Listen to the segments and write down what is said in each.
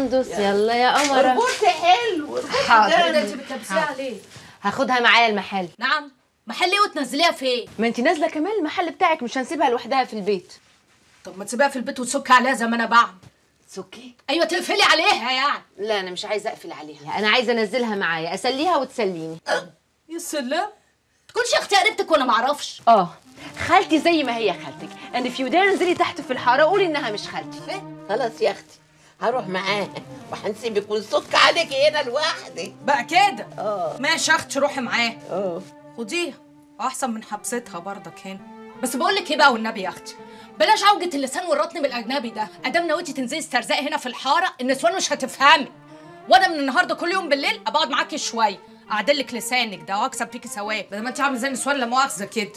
سندس يلا يا قمرة البورت حلو حاضر ده انت بتلبسيها ليه؟ هاخدها معايا المحل نعم محل ايه وتنزليها فين؟ ما انت نازله كمان المحل بتاعك مش هنسيبها لوحدها في البيت طب ما تسيبيها في البيت وتسكي عليها زي ما انا بعمل سكي ايوه تقفلي عليها يعني لا انا مش عايزه اقفل عليها انا عايزه انزلها معايا اسليها وتسليني يا سلام تكونش يا اختي قريبتك وانا معرفش اه خالتي زي ما هي خالتك اند في يو دير انزلي تحت في الحاره قولي انها مش خالتي خلاص يا اختي هروح معاها وهنسيبك ونسك عليكي هنا لوحدك بقى كده اه ماشي يا اختي روحي معاه اه خديها احسن من حبستها برضك هنا بس بقول لك ايه بقى والنبي يا اختي بلاش عوجة اللسان والرطن بالاجنبي ده ادام نويتي تنزلي استرزاقي هنا في الحاره النسوان مش هتفهمي وانا من النهارده كل يوم بالليل ابقى اقعد معاكي شويه اعدل لك لسانك ده واكسب فيكي ثواب بدل ما انت عامله زي النسوان لا مؤاخذه كده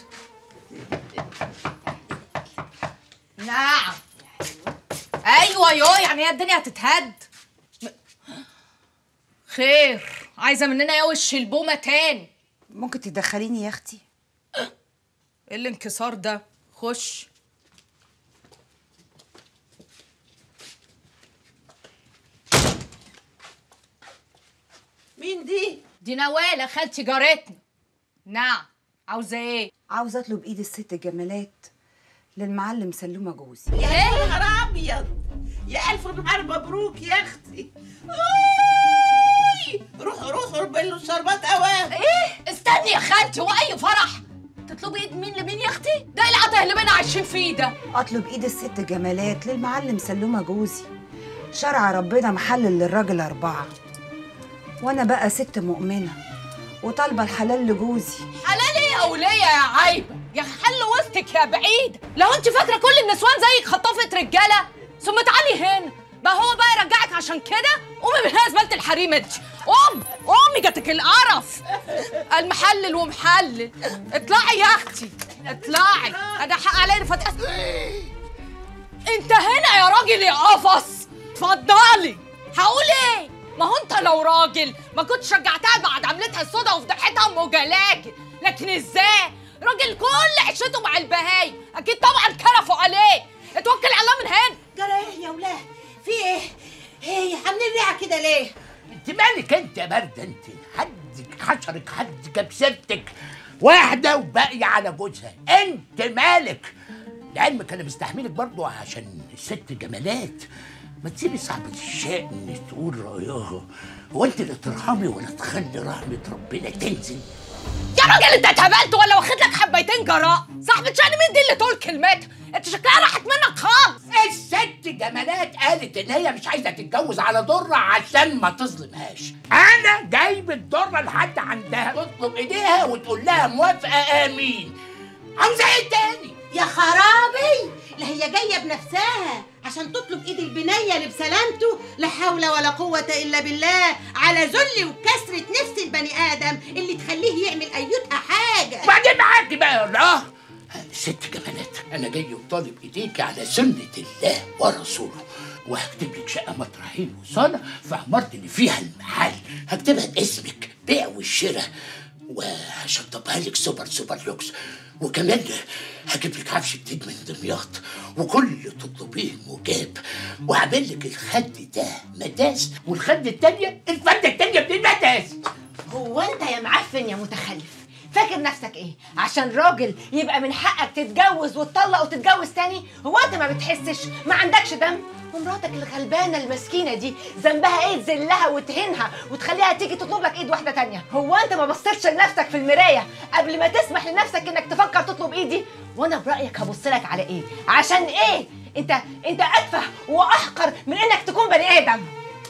نعم ايوه يو يعني هي الدنيا هتتهد خير عايزه مننا يا وش البومه تاني ممكن تدخليني يا اختي ايه الانكسار ده خش مين دي دي نواله خالتي جارتنا نعم عاوزه ايه عاوزه اطلب ايد الست جمالات للمعلم سلومه جوزي يا نهار ابيض يا الف نهار مبروك يا اختي أوي. روحوا روحوا ربلوا الشربات اوام ايه استني يا خالتي واي فرح تطلبي ايد مين لمين يا اختي ده إيه العطا اللي بينا عايشين فيه ده اطلب ايد الست جمالات للمعلم سلومه جوزي شرع ربنا محلل للراجل اربعه وانا بقى ست مؤمنه وطالبه الحلال لجوزي حلال ايه يا وليه يا عايبه يا حل وسطك يا بعيد لو انت فاكره كل النسوان زيك خطافه رجاله ثم تعالي هنا بقى هو بقى يرجعك عشان كده قومي من هنا زباله الحريم انت قوم قومي جاتك القرف المحلل ومحلل اطلعي يا اختي اطلعي انا حق عليا فتح انت هنا يا راجل يا قفص اتفضلي هقول ايه ما هو انت لو راجل ما كنتش رجعتها بعد عملتها السودا وفضحتها ام جلاجل لكن ازاي راجل كل عيشته مع البهاي اكيد طبعا كرفوا عليه اتوكل على الله من هنا جرى ايه يا ولاد في ايه ايه عاملين ريعه كده ليه انت مالك انت يا برده انت حدك حشرك حد جاب سيرتك واحده وباقيه على جوزها انت مالك لعلمك انا مستحملك برضو عشان الست جمالات ما تسيبي صاحبة الشأن تقول رأيها هو انت اللي ترحمي ولا تخلي رحمة ربنا تنزل يا راجل انت اتهبلت ولا واخد لك حبيتين جراء صاحبة شأن مين دي اللي تقول كلمتها انت شكلها راحت منك خالص الست جمالات قالت ان هي مش عايزه تتجوز على ضره عشان ما تظلمهاش انا جايب الضره لحد عندها تطلب ايديها وتقول لها موافقه امين عاوزه ايه تاني يا خرابي لا هي جايه بنفسها عشان تطلب ايد البنيه لبسلامته لا حول ولا قوه الا بالله على ذل وكسره نفس البني ادم اللي تخليه يعمل ايوتها حاجه وبعدين معاكي بقى الله ست جمالات انا جاي وطالب ايديك على سنه الله ورسوله وهكتب لك شقه مطرحين وصاله في عمارة اللي فيها المحل هكتبها باسمك بيع والشراء وهشطبها لك سوبر سوبر لوكس وكمان هجيب لك عفش جديد من دمياط وكل اللي تطلبيه مجاب وهعمل لك الخد ده مداس والخد التانية الفردة التانية بالمداس هو انت يا معفن يا متخلف فاكر نفسك ايه عشان راجل يبقى من حقك تتجوز وتطلق وتتجوز تاني هو انت ما بتحسش ما عندكش دم ومراتك الغلبانه المسكينه دي ذنبها ايه تذلها وتهينها وتخليها تيجي تطلب لك ايد واحده تانية هو انت ما بصيتش لنفسك في المرايه قبل ما تسمح لنفسك انك تفكر تطلب ايدي وانا برايك هبص لك على ايه عشان ايه انت انت اتفه واحقر من انك تكون بني ادم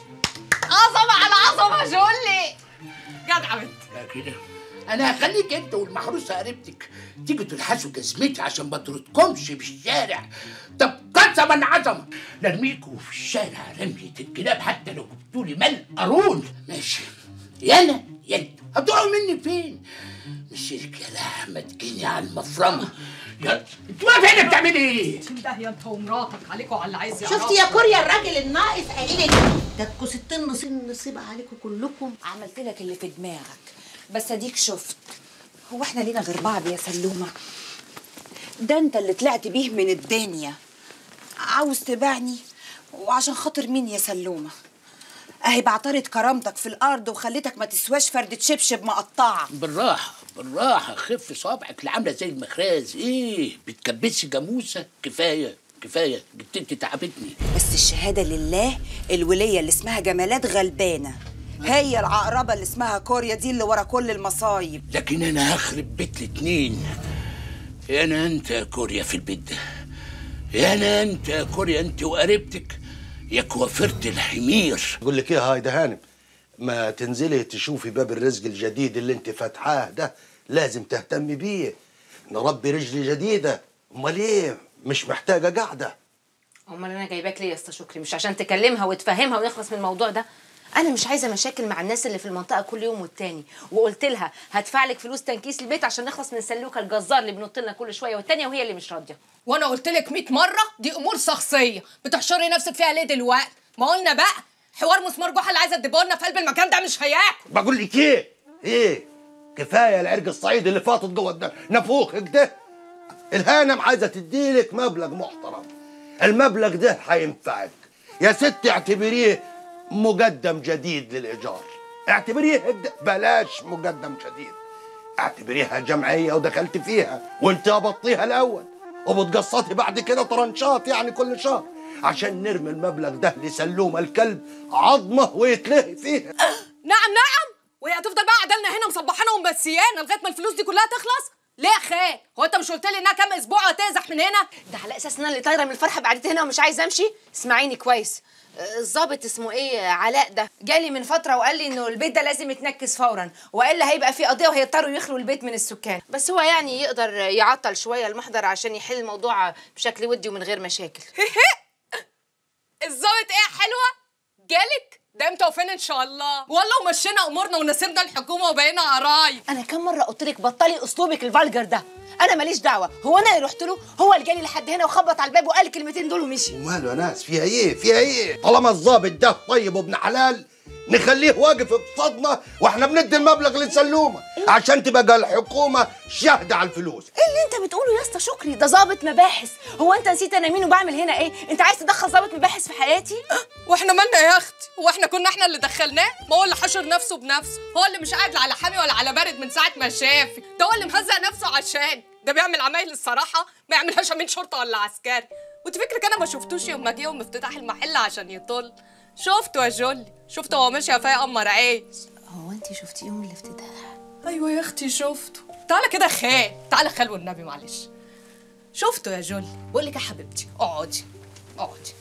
عظمة على عظمة جولي جدع بنت لا كده انا هخليك انت والمحروسه قريبتك تيجوا تلحسوا جزمتي عشان ما تردكمش في الشارع طب قسما عظمه نرميكوا في الشارع رمية الكلاب حتى لو جبتوا لي مال قارون ماشي يا انا يا انت هتقعوا مني فين مسيرك يا لحمه تجيني على المفرمه يا انت واقفه هنا بتعملي ايه؟ ده يا انت ومراتك عليكوا على اللي عايز شفتي يا كوريا الراجل الناقص قايل لك جاتكوا ستين نصيب نصيب عليكم كلكم عملت لك اللي في دماغك بس اديك شفت هو احنا لينا غير بعض يا سلومه ده انت اللي طلعت بيه من الدنيا عاوز تبيعني وعشان خاطر مين يا سلومه اهي بعترض كرامتك في الارض وخليتك ما تسواش فردة شبشب مقطعه بالراحه بالراحه خف صابعك اللي عامله زي المخراز ايه بتكبسي جاموسه كفايه كفايه جبتني تعبتني بس الشهاده لله الوليه اللي اسمها جمالات غلبانه هي العقربه اللي اسمها كوريا دي اللي ورا كل المصايب لكن انا هخرب بيت الاتنين يا انا انت يا كوريا في البيت ده يا انا انت يا كوريا انت وقريبتك يا كوافرة الحمير اقول لك ايه هاي ده هانم ما تنزلي تشوفي باب الرزق الجديد اللي انت فاتحاه ده لازم تهتمي بيه نربي رجل جديده امال ايه مش محتاجه قاعده امال انا جايباك ليه يا اسطى شكري مش عشان تكلمها وتفهمها ونخلص من الموضوع ده انا مش عايزه مشاكل مع الناس اللي في المنطقه كل يوم والتاني وقلت لها هدفع لك فلوس تنكيس البيت عشان نخلص من سلوكه الجزار اللي بنط لنا كل شويه والتانيه وهي اللي مش راضيه وانا قلت لك 100 مره دي امور شخصيه بتحشري نفسك فيها ليه دلوقتي ما قلنا بقى حوار مسمار جحا اللي عايزه تدبه لنا في قلب المكان ده مش هياكل بقول لك ايه ايه كفايه العرق الصعيد اللي فاطط جوه ده نفوخك ده الهانم عايزه تديلك مبلغ محترم المبلغ ده هينفعك يا ست اعتبريه مقدم جديد للايجار اعتبريه هد- بلاش مقدم جديد اعتبريها جمعيه ودخلت فيها وانت قبضتيها الاول وبتقسطي بعد كده طرنشات يعني كل شهر عشان نرمي المبلغ ده لسلوم الكلب عظمه ويتلهي فيها نعم نعم وهي هتفضل بقى قاعده لنا هنا مصبحانا ومبسيانا لغايه ما الفلوس دي كلها تخلص ليه يا خال هو انت مش قلت لي انها كام اسبوع هتزح من هنا ده على اساس ان انا اللي طايره من الفرحه بقعدتي هنا ومش عايزه امشي اسمعيني كويس آه، الظابط اسمه ايه علاء ده جالي من فتره وقال لي انه البيت ده لازم يتنكس فورا والا هيبقى في قضيه وهيضطروا يخلوا البيت من السكان بس هو يعني يقدر يعطل شويه المحضر عشان يحل الموضوع بشكل ودي ومن غير مشاكل الظابط ايه حلوه جالك ده امتى وفين ان شاء الله والله ومشينا امورنا ونسيبنا الحكومه وبقينا قرايب انا كم مره قلت لك بطلي اسلوبك الفالجر ده انا ماليش دعوه هو انا اللي رحت له هو اللي جالي لحد هنا وخبط على الباب وقال الكلمتين دول ومشي وماله يا ناس فيها ايه فيها ايه طالما الظابط ده طيب وابن حلال نخليه واقف بصدمه واحنا بندي المبلغ للسلومه عشان تبقى الحكومه شاهده على الفلوس ايه اللي انت بتقوله يا اسطى شكري ده ظابط مباحث هو انت نسيت انا مين وبعمل هنا ايه انت عايز تدخل ظابط مباحث في حياتي واحنا مالنا يا اختي هو احنا كنا احنا اللي دخلناه ما هو اللي حشر نفسه بنفسه هو اللي مش قاعد لا على حامي ولا على بارد من ساعه ما شافي ده هو اللي مهزق نفسه عشان ده بيعمل عمايل الصراحه ما يعملهاش امين شرطه ولا عسكري وانت فكرك انا ما شفتوش يوم ما جه يوم افتتاح المحل عشان يطل شفته يا جولي شفته هو ماشي فيا قمر عيش هو انت شفتي يوم الافتتاح ايوه يا اختي شفته تعالى كده خال تعالى خال والنبي معلش شفته يا جولي بقول لك يا حبيبتي اقعدي اقعدي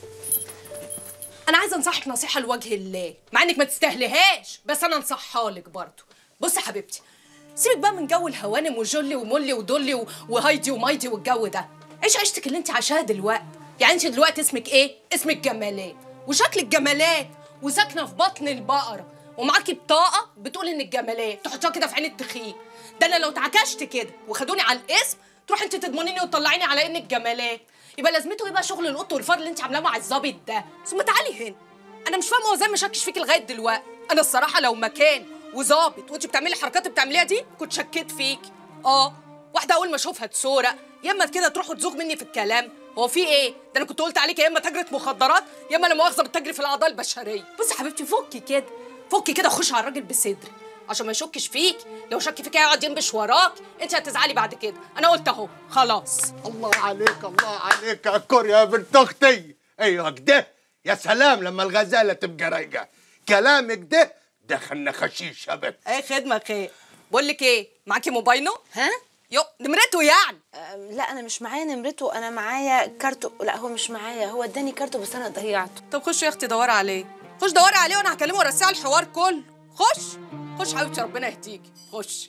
انا عايزه انصحك نصيحه لوجه الله مع انك ما تستاهلهاش بس انا انصحها لك برضه بصي يا حبيبتي سيبك بقى من جو الهوانم وجولي ومولي ودولي و- وهايدي ومايدي والجو ده عيش عيشتك اللي انت عايشاها دلوقتي يعني انت دلوقتي اسمك ايه اسمك جمالات وشكلك جمالات وساكنه في بطن البقره ومعاكي بطاقه بتقول انك جمالات تحطيها كده في عين التخين ده انا لو اتعكشت كده وخدوني على الاسم تروح انت تضمنيني وتطلعيني على انك جمالات يبقى لازمته ايه بقى شغل القط والفار اللي انت عاملاه مع الظابط ده ثم تعالي هنا انا مش فاهمه هو ازاي مشكش فيكي لغايه دلوقتي انا الصراحه لو مكان وظابط وانت بتعملي الحركات اللي بتعمليها دي كنت شكيت فيكي اه واحده اول ما اشوفها تسورق يا اما كده تروحوا تزوغ مني في الكلام هو في ايه ده انا كنت قلت عليك يا اما تاجره مخدرات يا اما لا مؤاخذه بتجري في الاعضاء البشريه بصي يا حبيبتي فكي كده فكي كده خش على الراجل بصدري عشان ما يشكش فيك لو شك فيك هيقعد ينبش وراك انت هتزعلي بعد كده انا قلت اهو خلاص الله عليك الله عليك يا كوريا يا بنت اختي ايوه كده يا سلام لما الغزاله تبقى رايقه كلامك ده دخلنا خشيش يا بنت اي خدمه خير بقول لك ايه معاكي موبايله ها يو نمرته يعني أم، لا انا مش معايا نمرته انا معايا كارته لا هو مش معايا هو اداني كارته بس انا ضيعته طب خش يا اختي دوري عليه خش دوري عليه وانا هكلمه ورسيه على الحوار كله خش خش حبيبتي ربنا يهديكي خش